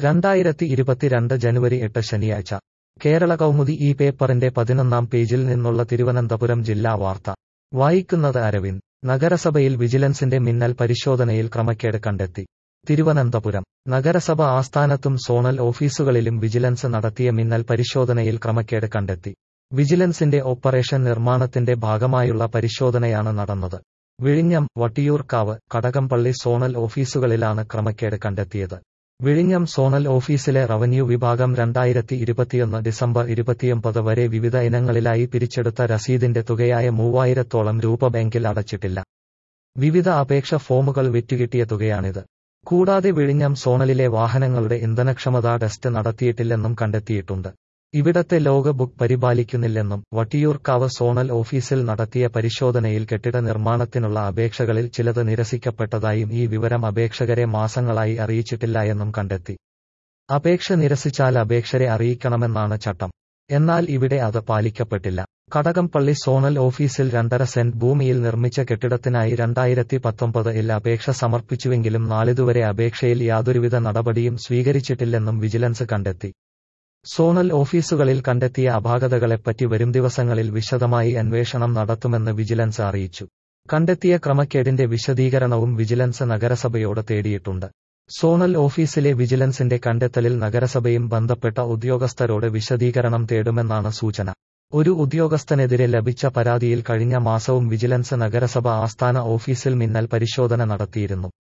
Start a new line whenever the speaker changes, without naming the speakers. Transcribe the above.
രണ്ടായിരത്തി ഇരുപത്തിരണ്ട് ജനുവരി എട്ട് ശനിയാഴ്ച കേരള കൗമുദി ഈ പേപ്പറിന്റെ പതിനൊന്നാം പേജിൽ നിന്നുള്ള തിരുവനന്തപുരം ജില്ലാ വാർത്ത വായിക്കുന്നത് അരവിന്ദ് നഗരസഭയിൽ വിജിലൻസിന്റെ മിന്നൽ പരിശോധനയിൽ ക്രമക്കേട് കണ്ടെത്തി തിരുവനന്തപുരം നഗരസഭ ആസ്ഥാനത്തും സോണൽ ഓഫീസുകളിലും വിജിലൻസ് നടത്തിയ മിന്നൽ പരിശോധനയിൽ ക്രമക്കേട് കണ്ടെത്തി വിജിലൻസിന്റെ ഓപ്പറേഷൻ നിർമ്മാണത്തിന്റെ ഭാഗമായുള്ള പരിശോധനയാണ് നടന്നത് വിഴിഞ്ഞം വട്ടിയൂർക്കാവ് കടകംപള്ളി സോണൽ ഓഫീസുകളിലാണ് ക്രമക്കേട് കണ്ടെത്തിയത് വിഴിഞ്ഞം സോണൽ ഓഫീസിലെ റവന്യൂ വിഭാഗം രണ്ടായിരത്തി ഇരുപത്തിയൊന്ന് ഡിസംബർ ഇരുപത്തിയൊമ്പത് വരെ വിവിധ ഇനങ്ങളിലായി പിരിച്ചെടുത്ത രസീതിന്റെ തുകയായ മൂവായിരത്തോളം രൂപ ബാങ്കിൽ അടച്ചിട്ടില്ല വിവിധ അപേക്ഷ ഫോമുകൾ വിറ്റുകിട്ടിയ തുകയാണിത് കൂടാതെ വിഴിഞ്ഞം സോണലിലെ വാഹനങ്ങളുടെ ഇന്ധനക്ഷമതാ ടെസ്റ്റ് നടത്തിയിട്ടില്ലെന്നും കണ്ടെത്തിയിട്ടുണ്ട് ഇവിടത്തെ ലോഗ് ബുക്ക് പരിപാലിക്കുന്നില്ലെന്നും വട്ടിയൂർക്കാവ് സോണൽ ഓഫീസിൽ നടത്തിയ പരിശോധനയിൽ കെട്ടിട നിർമ്മാണത്തിനുള്ള അപേക്ഷകളിൽ ചിലത് നിരസിക്കപ്പെട്ടതായും ഈ വിവരം അപേക്ഷകരെ മാസങ്ങളായി അറിയിച്ചിട്ടില്ലായെന്നും കണ്ടെത്തി അപേക്ഷ നിരസിച്ചാൽ അപേക്ഷരെ അറിയിക്കണമെന്നാണ് ചട്ടം എന്നാൽ ഇവിടെ അത് പാലിക്കപ്പെട്ടില്ല കടകംപള്ളി സോണൽ ഓഫീസിൽ രണ്ടര സെന്റ് ഭൂമിയിൽ നിർമ്മിച്ച കെട്ടിടത്തിനായി രണ്ടായിരത്തി പത്തൊമ്പതിൽ അപേക്ഷ സമർപ്പിച്ചുവെങ്കിലും നാളിതുവരെ അപേക്ഷയിൽ യാതൊരുവിധ നടപടിയും സ്വീകരിച്ചിട്ടില്ലെന്നും വിജിലൻസ് കണ്ടെത്തി സോണൽ ഓഫീസുകളിൽ കണ്ടെത്തിയ അപാകതകളെപ്പറ്റി വരും ദിവസങ്ങളിൽ വിശദമായി അന്വേഷണം നടത്തുമെന്ന് വിജിലൻസ് അറിയിച്ചു കണ്ടെത്തിയ ക്രമക്കേടിന്റെ വിശദീകരണവും വിജിലൻസ് നഗരസഭയോട് തേടിയിട്ടുണ്ട് സോണൽ ഓഫീസിലെ വിജിലൻസിന്റെ കണ്ടെത്തലിൽ നഗരസഭയും ബന്ധപ്പെട്ട ഉദ്യോഗസ്ഥരോട് വിശദീകരണം തേടുമെന്നാണ് സൂചന ഒരു ഉദ്യോഗസ്ഥനെതിരെ ലഭിച്ച പരാതിയിൽ കഴിഞ്ഞ മാസവും വിജിലൻസ് നഗരസഭ ആസ്ഥാന ഓഫീസിൽ മിന്നൽ പരിശോധന നടത്തിയിരുന്നു